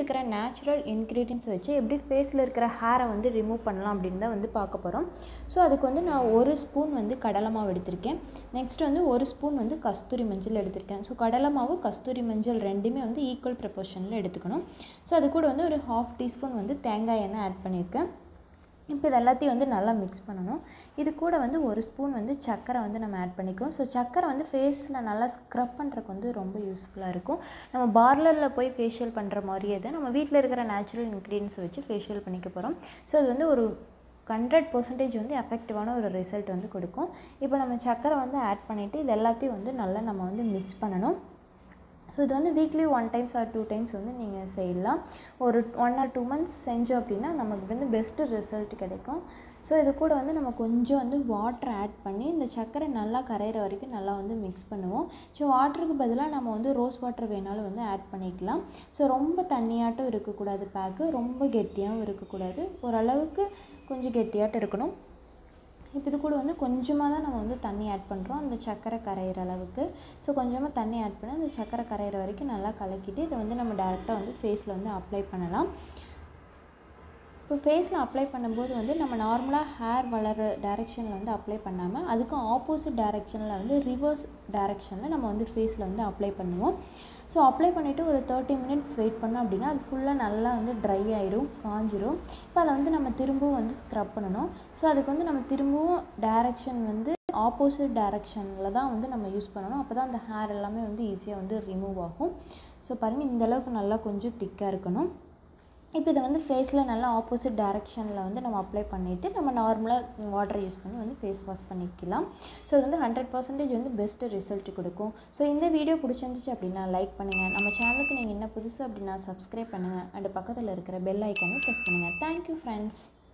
இருக்கிற natural ingredients வச்சு எப்படி ஃபேஸில் இருக்கிற ஹேரை வந்து ரிமூவ் பண்ணலாம் அப்படின்னு தான் வந்து பார்க்க போகிறோம் ஸோ அதுக்கு வந்து நான் ஒரு ஸ்பூன் வந்து கடலை மாவு எடுத்திருக்கேன் நெக்ஸ்ட் வந்து ஒரு ஸ்பூன் வந்து கஸ்தூரி மஞ்சள் எடுத்திருக்கேன் ஸோ கடலை மாவு கஸ்தூரி மஞ்சள் ரெண்டுமே வந்து ஈக்குவல் ப்ரப்போர்ஷனில் எடுத்துக்கணும் ஸோ அது கூட வந்து ஒரு ஹாஃப் டீஸ்பூன் வந்து தேங்காய் எண்ணெய் ஆட் பண்ணியிருக்கேன் இப்போ இது எல்லாத்தையும் வந்து நல்லா மிக்ஸ் பண்ணணும் இது கூட வந்து ஒரு ஸ்பூன் வந்து சர்க்கரை வந்து நம்ம ஆட் பண்ணிக்குவோம் ஸோ சர்க்கரை வந்து ஃபேஸில் நல்லா ஸ்க்ரப் பண்ணுறதுக்கு வந்து ரொம்ப யூஸ்ஃபுல்லாக இருக்கும் நம்ம பார்லரில் போய் ஃபேஷியல் பண்ணுற மாதிரியே தான் நம்ம வீட்டில் இருக்கிற நேச்சுரல் இன்க்ரீடியன்ஸ் வச்சு ஃபேஷியல் பண்ணிக்க போகிறோம் ஸோ அது வந்து ஒரு ஹண்ட்ரட் பர்சன்டேஜ் வந்து எஃபெக்டிவான ஒரு ரிசல்ட் வந்து கொடுக்கும் இப்போ நம்ம சர்க்கரை வந்து ஆட் பண்ணிவிட்டு இது எல்லாத்தையும் வந்து நல்லா நம்ம வந்து மிக்ஸ் பண்ணணும் ஸோ இது வந்து weekly one times or two times வந்து நீங்கள் செய்யலாம் ஒரு ஒன் ஆர் டூ மந்த்ஸ் செஞ்சோம் அப்படின்னா நமக்கு வந்து பெஸ்ட்டு ரிசல்ட் கிடைக்கும் ஸோ இது கூட வந்து நம்ம கொஞ்சம் வந்து வாட்டர் ஆட் பண்ணி இந்த சர்க்கரை நல்லா கரையிற வரைக்கும் நல்லா வந்து மிக்ஸ் பண்ணுவோம் ஸோ வாட்டருக்கு பதிலாக நம்ம வந்து ரோஸ் வாட்டர் வேணாலும் வந்து ஆட் பண்ணிக்கலாம் ஸோ ரொம்ப தண்ணியாட்டம் இருக்கக்கூடாது பேக்கு ரொம்ப கெட்டியாகவும் இருக்கக்கூடாது ஓரளவுக்கு கொஞ்சம் கெட்டியாட்டம் இருக்கணும் இப்போ இது கூட வந்து கொஞ்சமாக தான் நம்ம வந்து தண்ணி ஆட் பண்ணுறோம் அந்த சர்க்கரை கரையிற அளவுக்கு ஸோ கொஞ்சமாக தண்ணி ஆட் பண்ணி அந்த சர்க்கரை கரையிற வரைக்கும் நல்லா கலக்கிட்டு இதை வந்து நம்ம டேரெக்டாக வந்து ஃபேஸில் வந்து அப்ளை பண்ணலாம் இப்போ ஃபேஸில் அப்ளை பண்ணும்போது வந்து நம்ம நார்மலாக ஹேர் வளர டைரெக்ஷனில் வந்து அப்ளை பண்ணாமல் அதுக்கு ஆப்போசிட் டைரெக்ஷனில் வந்து ரிவர்ஸ் டைரெக்ஷனில் நம்ம வந்து ஃபேஸில் வந்து அப்ளை பண்ணுவோம் ஸோ அப்ளை பண்ணிவிட்டு ஒரு தேர்ட்டி மினிட்ஸ் வெயிட் பண்ணோம் அப்படின்னா அது ஃபுல்லாக நல்லா வந்து ட்ரை ஆயிரும் காஞ்சிரும் இப்போ அதை வந்து நம்ம திரும்பவும் வந்து ஸ்க்ரப் பண்ணணும் ஸோ அதுக்கு வந்து நம்ம திரும்பவும் டைரெக்ஷன் வந்து ஆப்போசிட் டைரெக்ஷனில் தான் வந்து நம்ம யூஸ் பண்ணணும் அப்போ தான் அந்த ஹேர் எல்லாமே வந்து ஈஸியாக வந்து ரிமூவ் ஆகும் ஸோ பாருங்கள் இந்தளவுக்கு நல்லா கொஞ்சம் திக்காக இருக்கணும் இப்போ இதை வந்து ஃபேஸில் நல்லா ஆப்போசிட் டைரெக்ஷனில் வந்து நம்ம அப்ளை பண்ணிவிட்டு நம்ம நார்மலாக வாட்டர் யூஸ் பண்ணி வந்து ஃபேஸ் வாஷ் பண்ணிக்கலாம் ஸோ இது வந்து ஹண்ட்ரட் பர்சன்டேஜ் வந்து பெஸ்ட்டு ரிசல்ட் கொடுக்கும் ஸோ இந்த வீடியோ பிடிச்சிருந்துச்சு அப்படின்னா லைக் பண்ணுங்கள் நம்ம சேனலுக்கு நீங்கள் என்ன புதுசு அப்படின்னா சப்ஸ்கிரைப் பண்ணுங்கள் அண்ட் பக்கத்தில் இருக்கிற பெல் ஐக்கானை ப்ரெஸ் பண்ணுங்கள் தேங்க்யூ ஃப்ரெண்ட்ஸ்